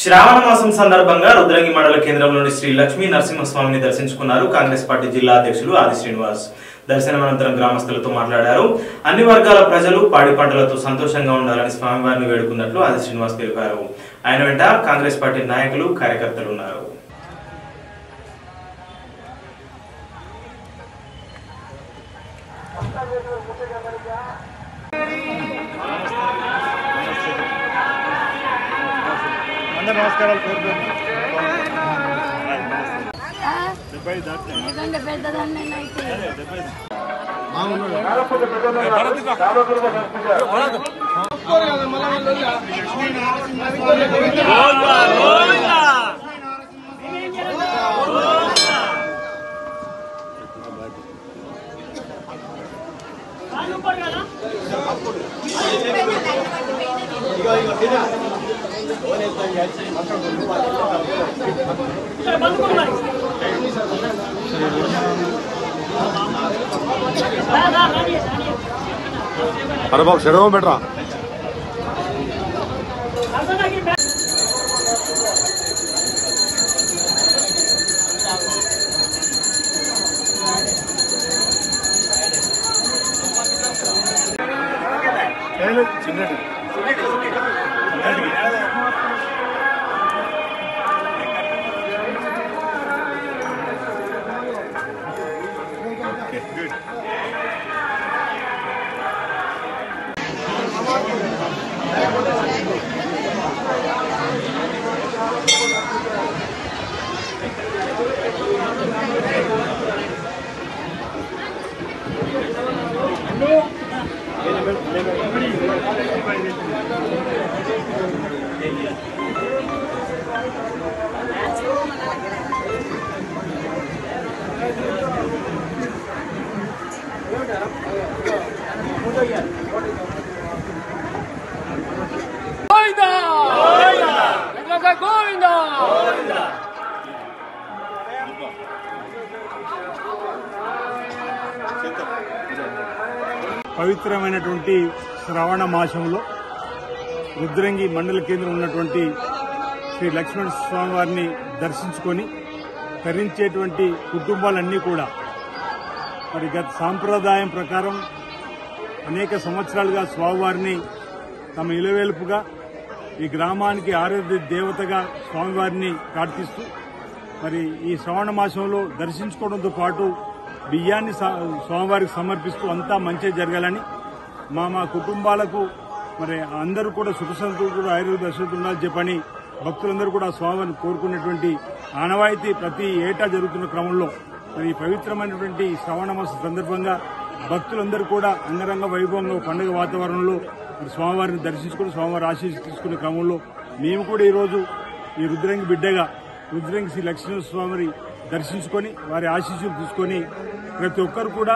శ్రావణ మాసం సందర్భంగా రుద్రంగి మండల కేంద్రంలోని శ్రీ లక్ష్మీ నరసింహస్వామిని దర్శించుకున్నారు కాంగ్రెస్ పార్టీ జిల్లా అధ్యక్షులు ఆది శ్రీనివాస్ దర్శనం అనంతరం గ్రామస్తులతో మాట్లాడారు అన్ని వర్గాల ప్రజలు పాడి పంటలతో సంతోషంగా ఉండాలని స్వామివారిని వేడుకున్నట్లు ఆది శ్రీనివాస్ తెలిపారు ఆయన వెంట కాంగ్రెస్ పార్టీ నాయకులు కార్యకర్తలు ఉన్నారు అందరు నమస్కారాలు కోరుతున్నాను ఎందుకంటే పెద్దదాన్ని నేనైతే అరే బాబు శరవం బెటరా చిన్నటి పవిత్రమైనటువంటి శ్రావణ మాసంలో రుద్రంగి మండల కేంద్రం ఉన్నటువంటి శ్రీ లక్ష్మణ స్వామి వారిని దర్శించుకొని తరించేటువంటి కుటుంబాలన్నీ కూడా మరి గత సాంప్రదాయం ప్రకారం అనేక సంవత్సరాలుగా స్వామివారిని తమ ఇలవేలుపుగా ఈ గ్రామానికి ఆరోగ్య దేవతగా స్వామివారిని ప్రార్థిస్తూ మరి ఈ శ్రావణ మాసంలో దర్శించుకోవడంతో పాటు బియ్యాన్ని స- స్వామివారికి సమర్పిస్తూ అంతా మంచి జరగాలని మా మా కుటుంబాలకు మరి అందరూ కూడా సుఖ సంతోషులు ఆయుర్వేద దర్శనం ఉండాలని చెప్పని భక్తులందరూ కూడా స్వామివారిని కోరుకున్నటువంటి ఆనవాయితీ ప్రతి ఏటా జరుగుతున్న క్రమంలో మరి ఈ పవిత్రమైనటువంటి ఈ శ్రవణ మాస సందర్భంగా భక్తులందరూ కూడా అంగరంగ వైభవంగా పండుగ వాతావరణంలో మరి స్వామివారిని దర్శించుకుని స్వామివారి ఆశీస్సు తీసుకునే క్రమంలో మేము కూడా ఈరోజు ఈ రుద్రంగి బిడ్డగా రుద్రంగి శ్రీ లక్ష్మణ స్వామిని దర్శించుకొని వారి ఆశీస్సులు తీసుకొని ప్రతి ఒక్కరు కూడా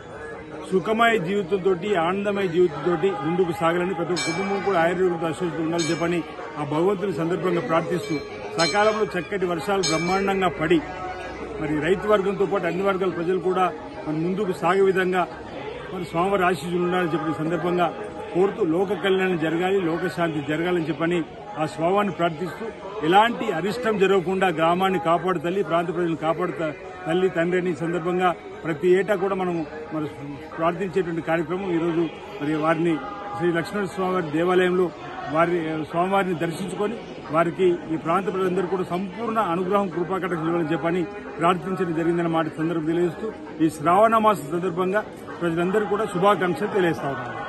సుఖమయ జీవితంతో ఆనందమయ జీవితంతో ముందుకు సాగాలని ప్రతి ఒక్క కుటుంబం కూడా ఆయుర్వేద అశ్వస్తు ఉండాలని చెప్పని ఆ భగవంతుని సందర్భంగా ప్రార్థిస్తూ సకాలంలో చక్కటి వర్షాలు బ్రహ్మాండంగా పడి మరి రైతు వర్గంతో పాటు అన్ని వర్గాల ప్రజలు కూడా మరి ముందుకు సాగే విధంగా మరి స్వామివారి ఆశీస్సులు ఉండాలని చెప్పిన సందర్భంగా కోరుతూ లోక కళ్యాణం జరగాలి లోక శాంతి జరగాలని చెప్పని ఆ స్వామిని ప్రార్థిస్తూ ఎలాంటి అరిష్టం జరగకుండా గ్రామాన్ని కాపాడు తల్లి ప్రాంత ప్రజలను కాపాడు త- తల్లి తండ్రి అని ఈ సందర్భంగా ప్రతి ఏటా కూడా మనం మరి ప్రార్థించేటువంటి కార్యక్రమం ఈరోజు మరి వారిని శ్రీ లక్ష్మణ స్వామివారి దేవాలయంలో వారి స్వామివారిని దర్శించుకొని వారికి ఈ ప్రాంత ప్రజలందరూ కూడా సంపూర్ణ అనుగ్రహం కృపాకటం ఇవ్వాలని చెప్పని ప్రార్థించడం జరిగిందన్న మాట సందర్భం తెలియజేస్తూ ఈ శ్రావణ మాస సందర్భంగా ప్రజలందరూ కూడా శుభాకాంక్షలు తెలియజేస్తా ఉన్నారు